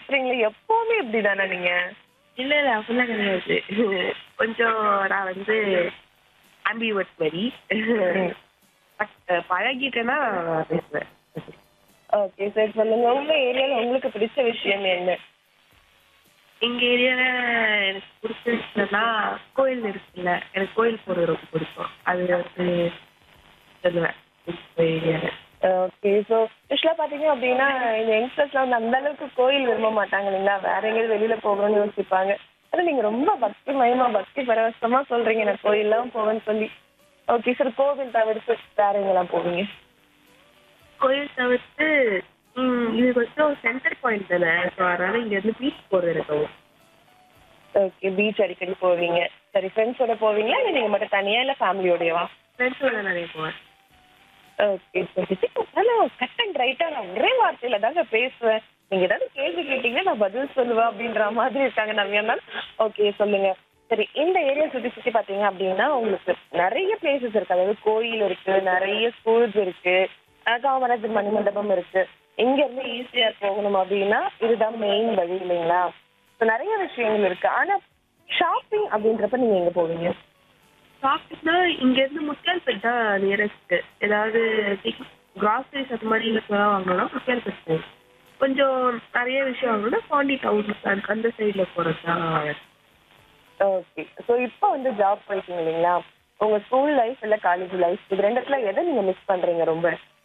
பேசுறீங்களே எப்பவுமே இப்படிதானா நீங்க இல்ல இல்ல அப்படிலாம் கிடையாது கொஞ்சம் நான் வந்து ஆம்பிவர்ட் மாதிரி பட் பழகிட்டேன்னா நான் பேசுவேன் ஓகே சரி சொல்லுங்க உங்க ஏரியால உங்களுக்கு பிடிச்ச விஷயம் என்ன எங்க ஏரியால எனக்கு பிடிச்ச விஷயம்னா கோயில் இருக்குல்ல எனக்கு கோயில் போறது ரொம்ப பிடிக்கும் அது வந்து சொல்லுவேன் இந்த ஏரியால ஓகே ஸோ யூஸ்வலாக பார்த்தீங்க அப்படின்னா இந்த யங்ஸ்டர்ஸ்லாம் வந்து அந்த அளவுக்கு கோயில் விரும்ப மாட்டாங்க இல்லைங்களா வேற எங்கேயாவது வெளியில போகணும்னு யோசிப்பாங்க அது நீங்க ரொம்ப பக்தி மயமா பக்தி பரவசமா சொல்றீங்க நான் கோயில்லாம் போவேன்னு சொல்லி ஓகே சார் கோவில் தவிர்த்து வேற எங்கெல்லாம் போவீங்க கோயில் தவிர்த்து ம், இது கொஞ்சம் சென்டர் பாயிண்ட் தானே ஸோ அதனால இங்க இருந்து பீச் போறது எனக்கு ரொம்ப ஓகே பீச் அடிக்கடி போவீங்க சரி ஃப்ரெண்ட்ஸோட போவீங்களா இல்லை நீங்க மட்டும் தனியா இல்லை ஃபேமிலியோடயவா ஃப்ரெண்ட்ஸோட நிறைய போவேன் ஓகே சரி கட் அண்ட் ரைட்டா நான் ஒரே வார்த்தையில தாங்க பேசுவேன் நீங்க ஏதாவது கேள்வி கேட்டீங்கன்னா நான் பதில் சொல்லுவேன் அப்படின்ற மாதிரி இருக்காங்க நவ்யா மேம் ஓகே சொல்லுங்க சரி இந்த ஏரியா சுத்தி சுத்தி பாத்தீங்க அப்படின்னா உங்களுக்கு நிறைய பிளேசஸ் இருக்கு அதாவது கோயில் இருக்கு நிறைய ஸ்கூல்ஸ் இருக்கு அஹ் காமராஜர் மணிமண்டபம் இருக்கு இங்க இருந்து ஈஸியா போகணும் அப்படின்னா இதுதான் மெயின் வழி இல்லைங்களா So, நிறைய விஷயங்கள் இருக்கு ஆனா ஷாப்பிங் அப்படின்றப்ப நீங்க எங்க போவீங்க ஷாப்பிங்னா இங்க இருந்து முத்தியால்பேட் தான் நியரஸ்ட் ஏதாவது கிராசரிஸ் அது மாதிரி இதெல்லாம் வாங்கணும்னா முத்தியால்பேட் போகும் கொஞ்சம் நிறைய விஷயம் வாங்கணும்னா பாண்டி டவுன் அந்த சைட்ல போறது தான் ஓகே ஸோ இப்போ வந்து ஜாப் போயிட்டீங்க இல்லைங்களா உங்க ஸ்கூல் லைஃப் இல்ல காலேஜ் லைஃப் இது ரெண்டுத்துல எதை நீங்க மிஸ் பண்றீங்க ரொம்ப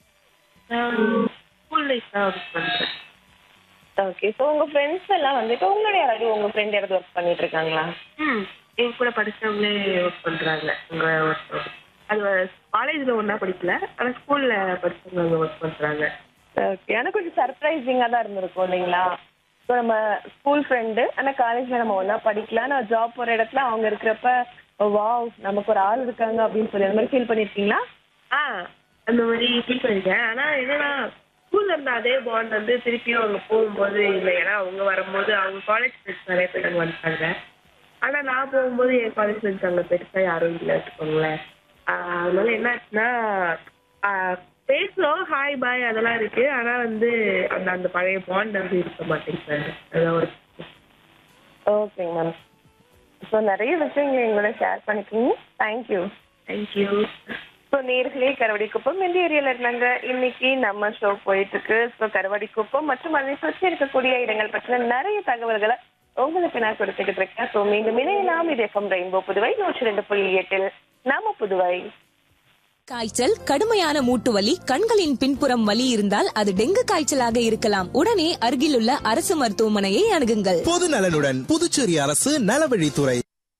ஸ்கூல் லைஃப் தான் ஒர்க் பண்றேன் ஓகே ஸோ உங்க ஃப்ரெண்ட்ஸ் எல்லாம் வந்துட்டு உங்களோட யாராவது உங்க ஃப்ரெண்ட் யாராவது ஒர்க் பண்ணிட்டு இருக்காங்களா ம் என் கூட படிச்சவங்களே ஒர்க் பண்றாங்க உங்க ஒர்க் அது காலேஜ்ல ஒண்ணா படிக்கல ஆனா ஸ்கூல்ல படிச்சவங்க அங்க ஒர்க் பண்றாங்க ஓகே ஆனா கொஞ்சம் சர்ப்ரைசிங்கா தான் இருந்திருக்கும் இல்லைங்களா ஸோ நம்ம ஸ்கூல் ஃப்ரெண்டு ஆனா காலேஜ்ல நம்ம ஒண்ணா படிக்கலாம் நான் ஜாப் போற இடத்துல அவங்க இருக்கிறப்ப வாவ் நமக்கு ஒரு ஆள் இருக்காங்க அப்படின்னு சொல்லி அந்த மாதிரி ஃபீல் பண்ணிருக்கீங்களா ஆ அந்த மாதிரி ஃபீல் பண்ணிருக்கேன் ஆனா என்னன்னா ஸ்கூல்ல இருந்த அதே பாண்ட் வந்து திருப்பியும் அவங்க போகும்போது இல்லை ஏன்னா அவங்க வரும்போது அவங்க காலேஜ் ஃப்ரெண்ட்ஸ் நிறைய பேர் அங்க வந்துட்டாங்க ஆனா நான் போகும்போது என் காலேஜ் ஃப்ரெண்ட்ஸ் அங்க பெருசா யாரும் இல்லை வச்சுக்கோங்களேன் ஆஹ் அதனால என்ன ஆச்சுன்னா ஆஹ் பேசுறோம் ஹாய் பாய் அதெல்லாம் இருக்கு ஆனா வந்து அந்த அந்த பழைய பாண்ட் வந்து இருக்க மாட்டேங்குது அதான் ஒரு ஓகேங்க மேம் ஸோ நிறைய விஷயங்களை எங்களோட ஷேர் பண்ணிக்கீங்க தேங்க்யூ தேங்க்யூ ஸோ நேர்களே கருவடிக்குப்பம் இந்த ஏரியால இருந்தாங்க இன்னைக்கு நம்ம ஷோ போயிட்டு இருக்கு ஸோ கருவடிக்குப்பம் மற்றும் அதை சுற்றி இருக்கக்கூடிய இடங்கள் பற்றின நிறைய தகவல்களை உங்களுக்கு நான் கொடுத்துக்கிட்டு இருக்கேன் ஸோ மீண்டும் இணையலாம் இது எஃப்எம் ரெயின்போ புதுவை நூற்றி ரெண்டு புள்ளி எட்டில் நாம புதுவை காய்ச்சல் கடுமையான மூட்டு வலி கண்களின் பின்புறம் வலி இருந்தால் அது டெங்கு காய்ச்சலாக இருக்கலாம் உடனே அருகிலுள்ள அரசு மருத்துவமனையை அணுகுங்கள் பொது நலனுடன் புதுச்சேரி அரசு நலவழித்துறை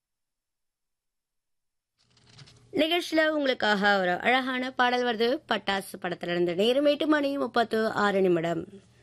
நிகழ்ச்சியில உங்களுக்காக ஒரு அழகான பாடல் வருது பட்டாசு படத்துல இருந்து நேரம் எட்டு மணி முப்பத்து ஆறு நிமிடம்